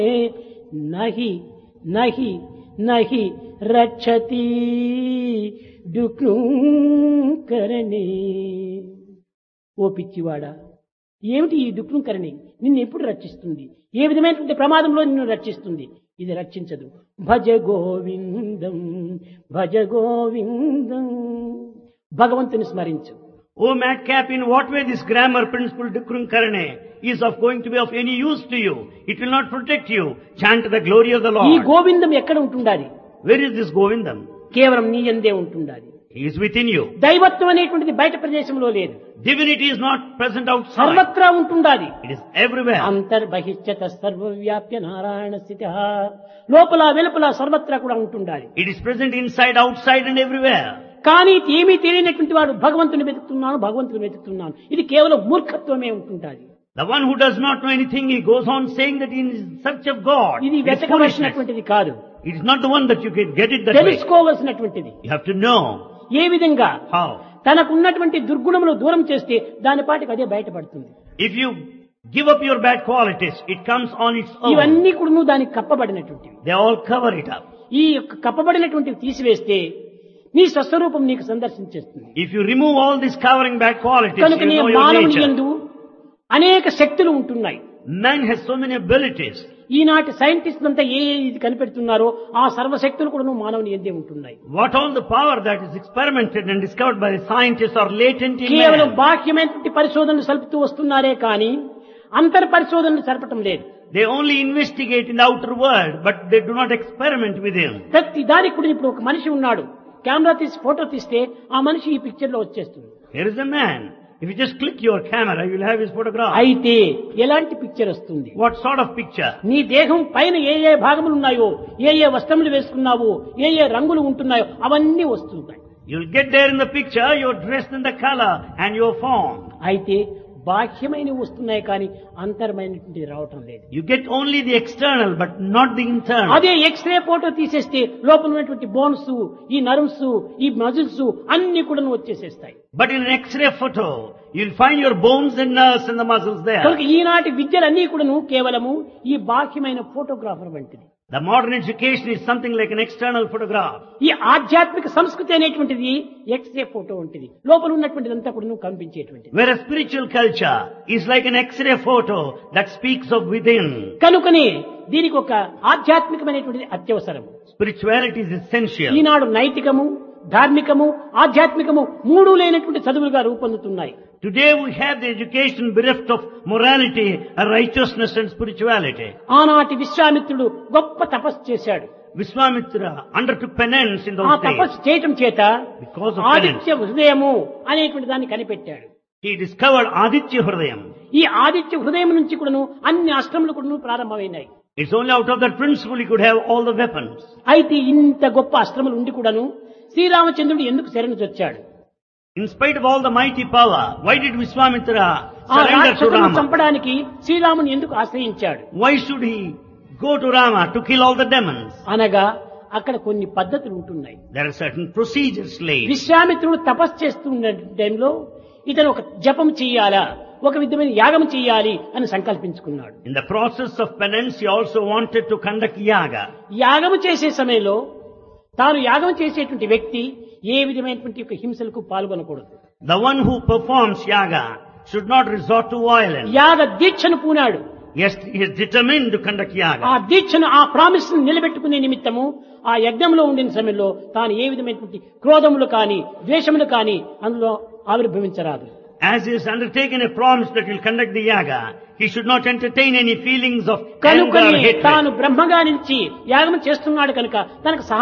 నహి నహి నహి రక్షతి డుక్రూకరణే ఓ పిచ్చివాడా ఏమిటి ఈ డుక్రూకరణి నిన్ను ఎప్పుడు రక్షిస్తుంది ఏ విధమైనటువంటి ప్రమాదంలో నిన్ను రక్షిస్తుంది ఇది రక్షించదు భజ గోవిందం భజ గోవిందం భగవంతుని స్మరించు O madcap, in what way this grammar principle Dukrum Karane is of going to be of any use to you? It will not protect you. Chant the glory of the ఈ Lord. గోవిందం ఎక్కడ ఉంటుండాలి Where is this Govindam? కేవలం నీ ఎందే ఉంటుండాలి He is within you. దైవత్వం అనేటువంటిది బయట ప్రదేశంలో లేదు Divinity is not present outside. సర్వత్రా ఉంటుండాలి It is everywhere. అంతర్బహిష్యత సర్వవ్యాప్య నారాయణ స్థితి లోపల వెలుపల సర్వత్రా కూడా ఉంటుండాలి It is present inside, outside and everywhere. కానీ ఏమీ తెలియనటువంటి వాడు భగవంతుని వెతుకుతున్నాను భగవంతుని వెతుకుతున్నాను ఇది కేవలం మూర్ఖత్వమే ఉంటుండాలి The one who does not know anything, he goes on saying that he is in search of God. ఇది It is foolishness. వెతకవలసినటువంటిది కాదు It is not the one that you can get it that way. తెలుసుకోవలసినటువంటిది You have to know ఏ విధంగా how. తనకున్నటువంటి దుర్గుణములు దూరం చేస్తే దాని పాటికి అదే బయటపడుతుంది If you give up your bad qualities, it comes on its own. ఇవన్నీ కూడా దానికి కప్పబడినటువంటివి They all cover it up. ఈ యొక్క కప్పబడినటువంటివి తీసివేస్తే నీ స్వస్వరూపం నీకు సందర్శించేస్తుంది If you remove all these covering bad qualities, కనుక you నీ know your మానవుని nature. యందు అనేక శక్తులు ఉంటున్నాయి Man has so many abilities. ఈనాటి సైంటిస్ట్ అంతా ఏ ఏ ఇది కనిపెడుతున్నారో ఆ సర్వశక్తులు కూడా మానవుని ఎందే ఉంటున్నాయి What all the power that is experimented and discovered by the scientists are latent in కేవలం man. బాహ్యమైనటువంటి పరిశోధనలు సలుపుతూ వస్తున్నారే కానీ అంతర్ పరిశోధనలు జరపటం లేదు They only investigate in the outer world, but they do not experiment within. ప్రతి దానికి కూడా ఇప్పుడు ఒక మనిషి ఉన్నాడు కెమెరా తీసి ఫోటో తీస్తే ఆ మనిషి ఈ పిక్చర్ లో వచ్చేస్తుంది Here is a man. If you just click your camera, you will have his photograph. అయితే ఎలాంటి పిక్చర్ వస్తుంది What sort of picture? నీ దేహం పైన ఏ ఏ భాగములు ఉన్నాయో ఏ ఏ వస్త్రములు వేసుకున్నావో ఏ ఏ రంగులు ఉంటున్నాయో అవన్నీ వస్తున్నాయి You'll get there in the picture, you're dressed in the color and your form. అయితే బాహ్యమైనవి వస్తున్నాయి కానీ అంతరమైనటువంటి రావటం లేదు You get only the external, but not the internal. అదే ఎక్స్రే ఫోటో తీసేస్తే లోపల ఉన్నటువంటి బోన్స్ ఈ నర్వ్స్ ఈ మజిల్స్ అన్ని కూడా వచ్చేసేస్తాయి But in an X-ray photo, you'll find your bones and nerves and the muscles there. కనుక ఈనాటి విద్యలన్నీ కూడాను కేవలము ఈ బాహ్యమైన ఫోటోగ్రాఫర్ వంటిది The modern education is something like an external photograph. ఈ ఆధ్యాత్మిక సంస్కృతి అనేటువంటిది ఎక్స్రే ఫోటో వంటిది లోపల ఉన్నటువంటిదంతా కూడా కనిపించేటువంటిది Whereas spiritual culture is like an X-ray photo that speaks of within. కనుకనే దీనికి ఒక ఆధ్యాత్మికమైనటువంటిది అత్యవసరం Spirituality is essential. ఈనాడు నైతికము ధార్మికము ఆధ్యాత్మికము మూడు లేనటువంటి చదువులుగా రూపొందుతున్నాయి Today we have the education bereft of morality, righteousness and spirituality. ఆనాటి విశ్వామిత్రుడు గొప్ప తపస్సు చేశాడు Vishwamitra undertook penance in ఆ those days. తపస్సు చేయటం చేత Because of ఆదిత్య హృదయము అనేటువంటి దాన్ని కనిపెట్టాడు He discovered Aditya Hridayam. ఈ ఆదిత్య హృదయం నుంచి కూడాను అన్ని అష్టములు కూడాను ప్రారంభమైనాయి It's only out of that principle he could have all the weapons. అయితే ఇంత గొప్ప అస్త్రములు ఉండి కూడాను శ్రీరామచంద్రుడు ఎందుకు శరణు చొచ్చాడు In spite of all the mighty power, why did Vishwamitra ఆ surrender to రాక్షసులను Rama? చంపడానికి శ్రీరాముని ఎందుకు ఆశ్రయించాడు Why should he go to Rama to kill all the demons? అనగా అక్కడ కొన్ని పద్ధతులు ఉంటున్నాయి There are certain procedures laid. విశ్వామిత్రుడు తపస్సు చేస్తున్న టైంలో ఇతను ఒక జపం చెయ్యాలా ఒక విధమైన యాగం చెయ్యాలి అని సంకల్పించుకున్నాడు In the process of penance, he also wanted to conduct yaga. యాగము చేసే సమయంలో తాను యాగం చేసేటువంటి వ్యక్తి ఏ విధమైనటువంటి యొక్క హింసలకు పాల్గొనకూడదు The one who performs yaga should not resort to violence. యాగ దీక్షను పూనాడు Yes, he is determined to conduct ఆ yaga. దీక్షను ఆ ప్రామిస్ నిలబెట్టుకునే నిమిత్తము ఆ యజ్ఞంలో ఉండిన సమయంలో తాను ఏ విధమైనటువంటి క్రోధములు కాని ద్వేషములు కాని అందులో ఆవిర్భవించరాదు As he has undertaken a promise that he will conduct the yaga, he should not entertain any feelings of anger or కనుకని hatred. తాను బ్రహ్మగా నుంచి యాగం చేస్తున్నాడు కనుక తనకు సహ